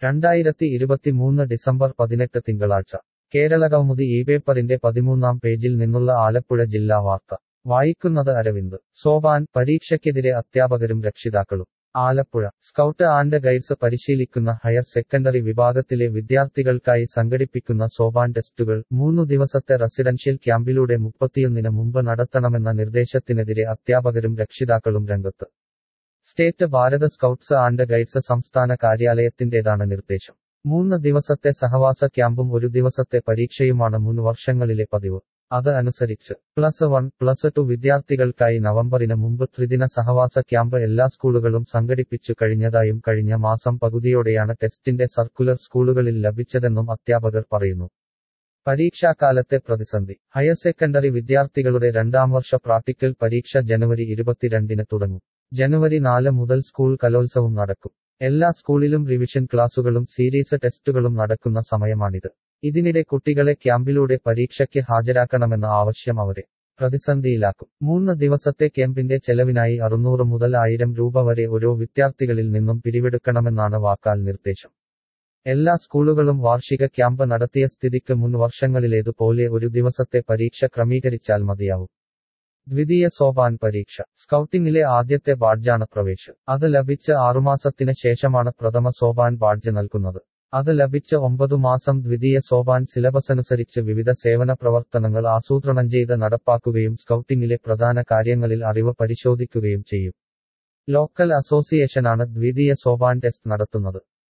രണ്ടായിരത്തി ഇരുപത്തിമൂന്ന് ഡിസംബർ പതിനെട്ട് തിങ്കളാഴ്ച കേരളകൗമുദി ഈ പേപ്പറിന്റെ പതിമൂന്നാം പേജിൽ നിന്നുള്ള ആലപ്പുഴ ജില്ലാ വാർത്ത വായിക്കുന്നത് അരവിന്ദ് സോപാൻ പരീക്ഷയ്ക്കെതിരെ അധ്യാപകരും രക്ഷിതാക്കളും ആലപ്പുഴ സ്കൗട്ട് ആൻഡ് ഗൈഡ്സ് പരിശീലിക്കുന്ന ഹയർ സെക്കൻഡറി വിഭാഗത്തിലെ വിദ്യാർത്ഥികൾക്കായി സംഘടിപ്പിക്കുന്ന സോപാൻ ടെസ്റ്റുകൾ മൂന്നു ദിവസത്തെ റെസിഡൻഷ്യൽ ക്യാമ്പിലൂടെ മുപ്പത്തിയൊന്നിന് മുമ്പ് നടത്തണമെന്ന നിർദ്ദേശത്തിനെതിരെ അധ്യാപകരും രക്ഷിതാക്കളും രംഗത്ത് state Bharat scouts and guides സംസ്ഥാന കാര്യാലയത്തിന്റേതാണ് നിർദ്ദേശം മൂന്ന് ദിവസത്തെ സഹവാസ ക്യാമ്പും ഒരു ദിവസത്തെ പരീക്ഷയുമാണ് മുൻ വർഷങ്ങളിലെ പതിവ് അത് അനുസരിച്ച് പ്ലസ് വൺ പ്ലസ് ടു വിദ്യാർത്ഥികൾക്കായി നവംബറിന് മുമ്പ് ത്രിദിന സഹവാസ ക്യാമ്പ് എല്ലാ സ്കൂളുകളും സംഘടിപ്പിച്ചു കഴിഞ്ഞതായും കഴിഞ്ഞ മാസം പകുതിയോടെയാണ് ടെസ്റ്റിന്റെ സർക്കുലർ സ്കൂളുകളിൽ ലഭിച്ചതെന്നും അധ്യാപകർ പറയുന്നു പരീക്ഷാകാലത്തെ പ്രതിസന്ധി ഹയർ സെക്കൻഡറി വിദ്യാർത്ഥികളുടെ രണ്ടാം വർഷ പ്രാക്ടിക്കൽ പരീക്ഷ ജനുവരി ഇരുപത്തിരണ്ടിന് തുടങ്ങും ജനുവരി നാല് മുതൽ സ്കൂൾ കലോത്സവം നടക്കും എല്ലാ സ്കൂളിലും റിവിഷൻ ക്ലാസുകളും സീരീസ് ടെസ്റ്റുകളും നടക്കുന്ന സമയമാണിത് ഇതിനിടെ കുട്ടികളെ ക്യാമ്പിലൂടെ പരീക്ഷയ്ക്ക് ഹാജരാക്കണമെന്ന ആവശ്യം അവരെ പ്രതിസന്ധിയിലാക്കും മൂന്ന് ദിവസത്തെ ക്യാമ്പിന്റെ ചെലവിനായി അറുന്നൂറ് മുതൽ ആയിരം രൂപ വരെ ഓരോ വിദ്യാർത്ഥികളിൽ നിന്നും പിരിവെടുക്കണമെന്നാണ് വാക്കാൽ നിർദ്ദേശം എല്ലാ സ്കൂളുകളും വാർഷിക ക്യാമ്പ് നടത്തിയ സ്ഥിതിക്ക് മുൻ വർഷങ്ങളിലേതുപോലെ ഒരു ദിവസത്തെ പരീക്ഷ ക്രമീകരിച്ചാൽ മതിയാവും ദ്വിതീയ സോപാൻ പരീക്ഷ സ്കൗട്ടിംഗിലെ ആദ്യത്തെ ബാഡ്ജാണ് പ്രവേശ് അത് ലഭിച്ച് ആറുമാസത്തിന് ശേഷമാണ് പ്രഥമ സോപാൻ ബാഡ്ജ് നൽകുന്നത് അത് ലഭിച്ച ഒമ്പതു മാസം ദ്വിതീയ സോപാൻ സിലബസ് അനുസരിച്ച് വിവിധ സേവന പ്രവർത്തനങ്ങൾ ആസൂത്രണം ചെയ്ത് നടപ്പാക്കുകയും സ്കൗട്ടിംഗിലെ പ്രധാന കാര്യങ്ങളിൽ അറിവ് പരിശോധിക്കുകയും ചെയ്യും ലോക്കൽ അസോസിയേഷനാണ് ദ്വിതീയ സോപാൻ ടെസ്റ്റ് നടത്തുന്നത്